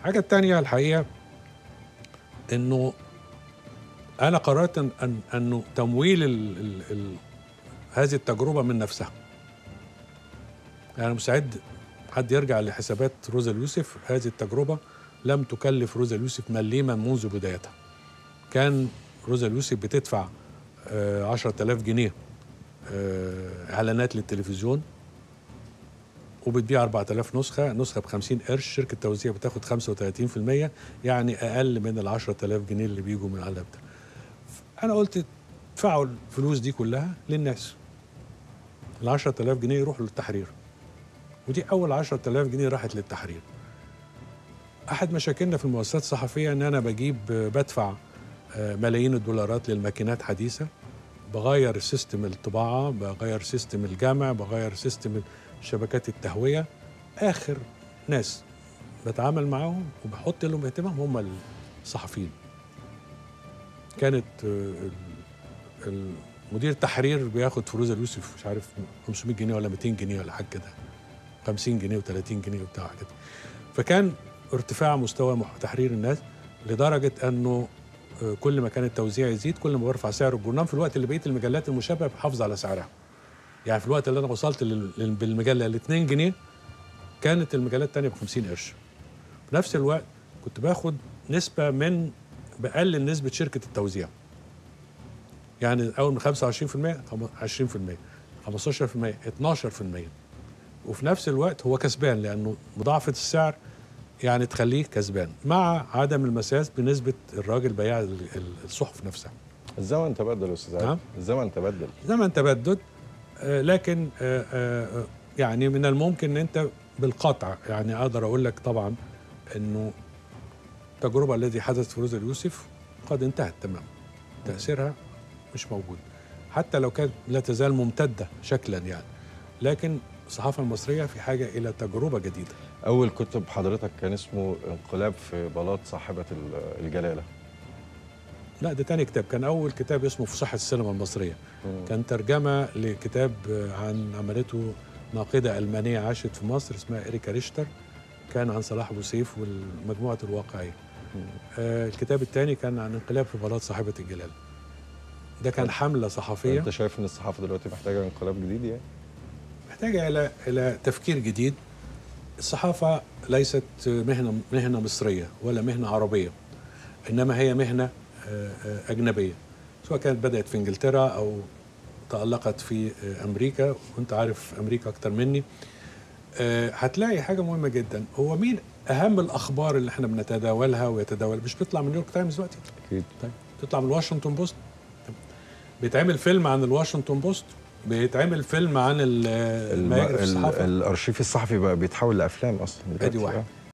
الحاجه الثانيه الحقيقه انه انا قررت ان أن انه تمويل ال ال ال هذه التجربه من نفسها يعني مستعد حد يرجع لحسابات روزا اليوسف هذه التجربه لم تكلف روزا اليوسف مليما منذ بدايتها كان روزا اليوسف بتدفع آه 10000 جنيه آه اعلانات للتلفزيون وبتبيع 4000 نسخه نسخه ب 50 قرش شركه توزيع بتاخد 35% يعني اقل من ال 10000 جنيه اللي بيجوا من الاعلان ده انا قلت ادفعوا الفلوس دي كلها للناس ال 10000 جنيه يروحوا للتحرير ودي اول 10000 جنيه راحت للتحرير احد مشاكلنا في المؤسسات الصحفيه ان انا بجيب بدفع ملايين الدولارات للماكينات حديثه بغير سيستم الطباعه بغير سيستم الجمع بغير سيستم شبكات التهويه اخر ناس بتعامل معاهم وبحط لهم اهتمام هم الصحفيين كانت مدير التحرير بياخد فروز اليوسف مش عارف 500 جنيه ولا 200 جنيه ولا حاجه كده 50 جنيه و30 جنيه وبتاع كده فكان ارتفاع مستوى تحرير الناس لدرجه انه كل ما كان التوزيع يزيد كل ما برفع سعر الجورنال في الوقت اللي بقيه المجلات المشابهه بحافظ على سعرها يعني في الوقت اللي انا وصلت بالمجله ل 2 جنيه كانت المجلات الثانيه ب 50 قرش في نفس الوقت كنت باخد نسبه من بقلل نسبه شركه التوزيع يعني اول من 25% 20% 15% 12% وفي نفس الوقت هو كسبان لانه مضاعفه السعر يعني تخليه كسبان مع عدم المساس بنسبه الراجل بياع الصحف نفسها الزمن تبدل يا استاذ نعم الزمن تبدل زمن تبدد آه لكن آه آه يعني من الممكن ان انت بالقطع يعني اقدر اقول لك طبعا انه التجربه التي حدثت في روزا اليوسف قد انتهت تماما تاثيرها مش موجود حتى لو كانت لا تزال ممتده شكلا يعني لكن الصحافه المصريه في حاجه الى تجربه جديده اول كتب حضرتك كان اسمه انقلاب في بلاط صاحبه الجلاله لا ده تاني كتاب كان اول كتاب اسمه فصاحه السينما المصريه مم. كان ترجمه لكتاب عن عملته ناقده المانيه عاشت في مصر اسمها اريكا ريشتر كان عن صلاح ابو سيف والمجموعه الواقعيه آه الكتاب الثاني كان عن انقلاب في بلاط صاحبه الجلاله ده كان حمله صحفيه انت شايف ان الصحافه دلوقتي محتاجه انقلاب جديد يعني محتاجه الى الى تفكير جديد الصحافه ليست مهنه مهنه مصريه ولا مهنه عربيه انما هي مهنه اجنبيه سواء كانت بدات في انجلترا او تالقت في امريكا وانت عارف امريكا اكتر مني هتلاقي حاجه مهمه جدا هو مين اهم الاخبار اللي احنا بنتداولها ويتداول مش بيطلع من نيويورك تايمز دلوقتي اكيد طيب بتطلع من الواشنطن بوست بيتعمل فيلم عن الواشنطن بوست بيتعمل فيلم عن المهاجر في الصحافه الارشيف الصحفي بقى بيتحول لافلام اصلا ادي واحد